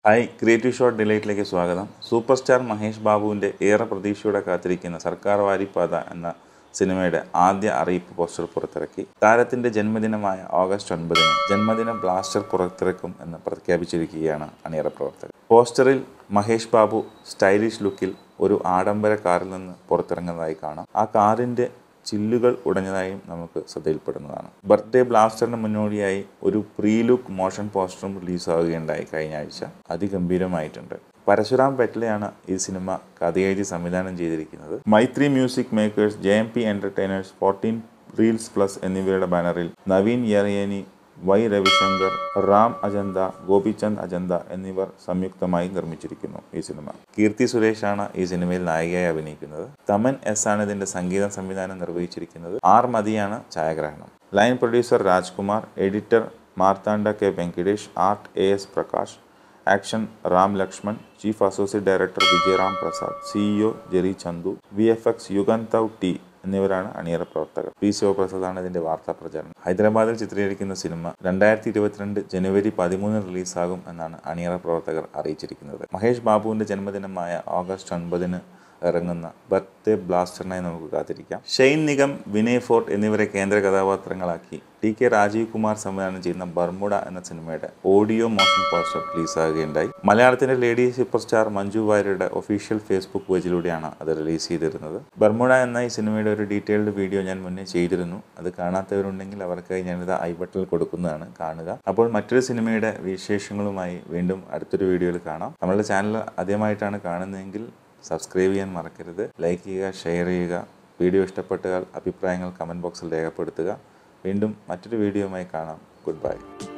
hi creative shot ഡിലൈറ്റിലേക്ക് സ്വാഗതം super star Mahesh ബാബുവിൻ്റെ ഏറെ പ്രതീക്ഷയോടെ കാത്തിരിക്കുന്ന സർക്കാർ വാരിപ്പാത എന്ന സിനിമയുടെ ആദ്യ അറിയിപ്പ് പോസ്റ്റർ പുറത്തിറക്കി താരത്തിൻ്റെ ജന്മദിനമായ ഓഗസ്റ്റ് ഒൻപതിന് ജന്മദിന ബ്ലാസ്റ്റർ പുറത്തിറക്കും എന്ന് പ്രഖ്യാപിച്ചിരിക്കുകയാണ് അണിയറ പ്രവർത്തകർ പോസ്റ്ററിൽ മഹേഷ് ബാബു സ്റ്റൈലിഷ് ലുക്കിൽ ഒരു ആഡംബര കാറിൽ നിന്ന് പുറത്തിറങ്ങുന്നതായി കാണാം ആ കാറിൻ്റെ ചില്ലുകൾ ഉടഞ്ഞതായും നമുക്ക് ശ്രദ്ധയിൽപ്പെടുന്നതാണ് ബർത്ത്ഡേ ബ്ലാസ്റ്ററിന് മുന്നോടിയായി ഒരു പ്രീ ലുക്ക് മോഷൻ പോസ്റ്ററും റിലീസാവുകയുണ്ടായി കഴിഞ്ഞ ആഴ്ച അതിഗംഭീരമായിട്ടുണ്ട് പരശുരാം പെറ്റ്ലയാണ് ഈ സിനിമ കഥയെഴുതി സംവിധാനം ചെയ്തിരിക്കുന്നത് Mythri music makers J M P entertainers fourteen reels plus എന്നിവയുടെ ബാനറിൽ നവീൻ യറിയനി വൈ രവിശങ്കർ റാം അജന്ത ഗോപിചന്ദ് അജന്ത എന്നിവർ സംയുക്തമായി നിർമ്മിച്ചിരിക്കുന്നു ഈ സിനിമ കീർത്തി സുരേഷാണ് ഈ സിനിമയിൽ നായികയായി അഭിനയിക്കുന്നത് തമൻ എസ് ആണ് ഇതിന്റെ സംഗീത സംവിധാനം നിർവഹിച്ചിരിക്കുന്നത് ആർ മതിയാണ് ഛായാഗ്രഹണം line producer Rajkumar editor Marthanda K Venkatesh art A S Prakash action Ram Lakshman chief associate director Vijayaram Prasad CEO Jerry Chandu V F X Yugandhav T എന്നിവരാണ് അണിയറ പ്രവർത്തകർ പി ശിവപ്രസാദാണ് ഇതിന്റെ വാർത്താ പ്രചാരണം ഹൈദരാബാദിൽ ചിത്രീകരിക്കുന്ന സിനിമ രണ്ടായിരത്തി ഇരുപത്തിരണ്ട് ജനുവരി പതിമൂന്നിന് റിലീസാകും എന്നാണ് അണിയറ പ്രവർത്തകർ അറിയിച്ചിരിക്കുന്നത് മഹേഷ് ബാബുവിന്റെ ജന്മദിനമായ ഓഗസ്റ്റ് ഒൻപതിന് ഇറങ്ങുന്ന ബർത്ത്ഡേ ബ്ലാസ്റ്ററിനായി നമുക്ക് കാത്തിരിക്കാം ഷെയ്ൻ നിഗം വിനയ് ഫോർട്ട് എന്നിവരെ കേന്ദ്ര കഥാപാത്രങ്ങളാക്കി ടി കെ രാജീവ് കുമാർ സംവിധാനം ചെയ്യുന്ന ബർമുഡ എന്ന സിനിമയുടെ ഓഡിയോ മോഷൻ പോസ്റ്റർ റിലീസാകുകയുണ്ടായി മലയാളത്തിന്റെ ലേഡി സൂപ്പർ സ്റ്റാർ മഞ്ജു വാര്യരുടെ ഒഫീഷ്യൽ ഫേസ്ബുക്ക് പേജിലൂടെയാണ് അത് റിലീസ് ചെയ്തിരുന്നത് ബർമുഡ എന്ന ഈ സിനിമയുടെ ഒരു ഡീറ്റെയിൽഡ് വീഡിയോ ഞാൻ മുന്നേ ചെയ്തിരുന്നു അത് കാണാത്തവരുണ്ടെങ്കിൽ അവർക്കായി ഞാനിത് ഐ ബട്ടണിൽ കൊടുക്കുന്നതാണ് കാണുക അപ്പോൾ മറ്റൊരു സിനിമയുടെ വിശേഷങ്ങളുമായി വീണ്ടും അടുത്തൊരു വീഡിയോയിൽ കാണാം നമ്മളുടെ ചാനൽ ആദ്യമായിട്ടാണ് കാണുന്നതെങ്കിൽ സബ്സ്ക്രൈബ് ചെയ്യാൻ മറക്കരുത് ലൈക്ക് ചെയ്യുക ഷെയർ ചെയ്യുക വീഡിയോ ഇഷ്ടപ്പെട്ടാൽ അഭിപ്രായങ്ങൾ കമൻറ്റ് ബോക്സിൽ രേഖപ്പെടുത്തുക വീണ്ടും മറ്റൊരു വീഡിയോയുമായി കാണാം ഗുഡ് ബൈ